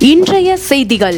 இன்றைய செய்திகள்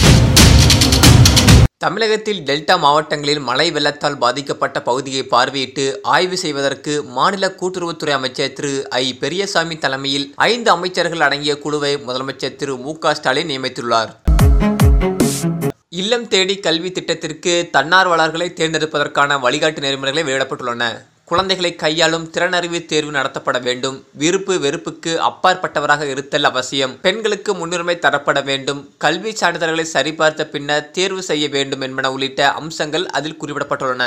தமிழகத்தில் டெல்டா மாவட்டங்களில் மழை வெள்ளத்தால் பாதிக்கப்பட்ட பகுதியை பார்வையிட்டு ஆய்வு செய்வதற்கு மாநில கூட்டுறவுத்துறை அமைச்சர் திரு ஐ பெரியசாமி தலைமையில் ஐந்து அமைச்சர்கள் அடங்கிய குழுவை முதலமைச்சர் திரு மு க ஸ்டாலின் நியமித்துள்ளார் இல்லம் தேடி கல்வி திட்டத்திற்கு தன்னார்வலர்களை தேர்ந்தெடுப்பதற்கான வழிகாட்டு நெறிமுறைகளை வெளியிடப்பட்டுள்ளன குழந்தைகளை கையாளும் திறனறிவு தேர்வு நடத்தப்பட வேண்டும் விருப்பு வெறுப்புக்கு அப்பாற்பட்டவராக இருத்தல் அவசியம் பெண்களுக்கு முன்னுரிமை தரப்பட வேண்டும் கல்வி சான்றிதழ்களை சரிபார்த்த பின்னர் தேர்வு செய்ய வேண்டும் என்பன உள்ளிட்ட அம்சங்கள் அதில் குறிப்பிடப்பட்டுள்ளன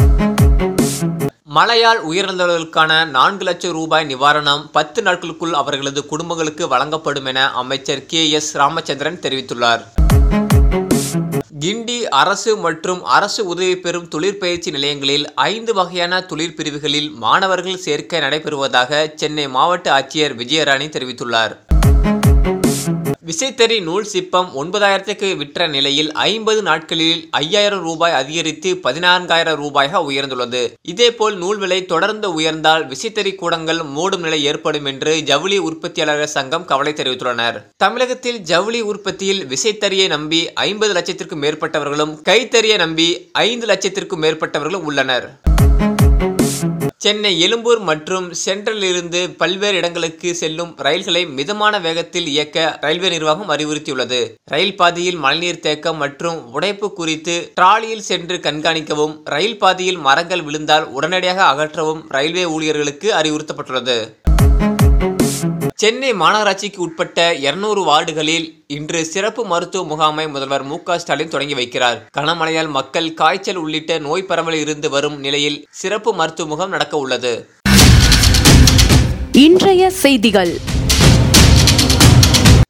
மழையால் உயிரிழந்தவர்களுக்கான நான்கு லட்சம் ரூபாய் நிவாரணம் பத்து நாட்களுக்குள் அவர்களது குடும்பங்களுக்கு வழங்கப்படும் என அமைச்சர் கே எஸ் ராமச்சந்திரன் தெரிவித்துள்ளார் கிண்டி அரசு மற்றும் அரசு உதவி பெறும் தொழிற்பயிற்சி நிலையங்களில் ஐந்து வகையான தொழிற்பிரிவுகளில் மாணவர்கள் சேர்க்கை நடைபெறுவதாக சென்னை மாவட்ட ஆட்சியர் விஜயராணி தெரிவித்துள்ளார் விசைத்தறி நூல் சிப்பம் ஒன்பதாயிரத்துக்கு விற்ற நிலையில் ஐம்பது நாட்களில் ஐயாயிரம் ரூபாய் அதிகரித்து பதினான்காயிரம் ரூபாயாக உயர்ந்துள்ளது இதேபோல் நூல் விலை தொடர்ந்து உயர்ந்தால் விசைத்தறி கூடங்கள் மூடும் நிலை ஏற்படும் என்று ஜவுளி உற்பத்தியாளர்கள் சங்கம் கவலை தெரிவித்துள்ளனர் தமிழகத்தில் ஜவுளி உற்பத்தியில் விசைத்தறியை நம்பி ஐம்பது லட்சத்திற்கும் மேற்பட்டவர்களும் கைத்தறியை நம்பி ஐந்து லட்சத்திற்கும் மேற்பட்டவர்களும் உள்ளனர் சென்னை எழும்பூர் மற்றும் சென்ட்ரலில் இருந்து பல்வேறு இடங்களுக்கு செல்லும் ரயில்களை மிதமான வேகத்தில் இயக்க ரயில்வே நிர்வாகம் அறிவுறுத்தியுள்ளது ரயில் பாதையில் மழைநீர் தேக்கம் மற்றும் உடைப்பு குறித்து டிராலியில் சென்று கண்காணிக்கவும் ரயில் பாதையில் மரங்கள் விழுந்தால் உடனடியாக அகற்றவும் ரயில்வே ஊழியர்களுக்கு அறிவுறுத்தப்பட்டுள்ளது சென்னை மாநகராட்சிக்கு உட்பட்ட இருநூறு வார்டுகளில் இன்று சிறப்பு மருத்துவ முகாமை முதல்வர் மு க ஸ்டாலின் தொடங்கி வைக்கிறார் கனமழையால் மக்கள் காய்ச்சல் உள்ளிட்ட நோய் பரவல் இருந்து வரும் நிலையில் சிறப்பு மருத்துவ முகாம் நடக்க உள்ளது இன்றைய செய்திகள்